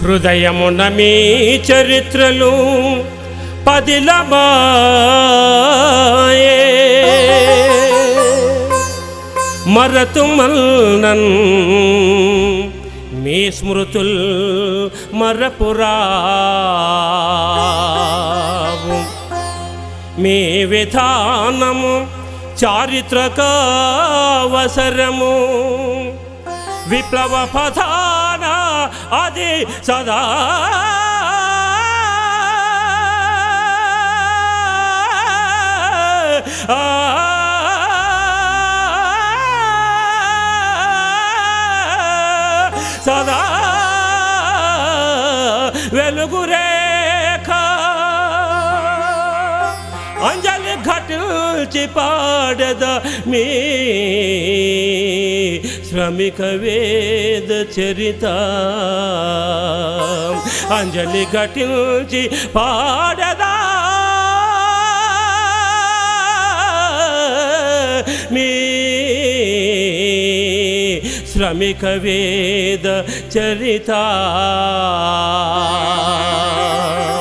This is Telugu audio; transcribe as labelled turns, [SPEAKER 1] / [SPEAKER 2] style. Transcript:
[SPEAKER 1] హృదయమున మీ చరిత్రలు పదిలబాయే మరతుమల్నన్ మీ స్మృతుల్ మరపురావు మీ విధానము చారిత్రకావసరము విప్లవ పథాన అది సదా సదా వెలుగురేఖ అంజలి ఘటిల్చి పాడద మీ శ్రమిక వేద చరిత అంజలి ఘటిల్చి పాడదా మీ శ్రమిక వేద చరిత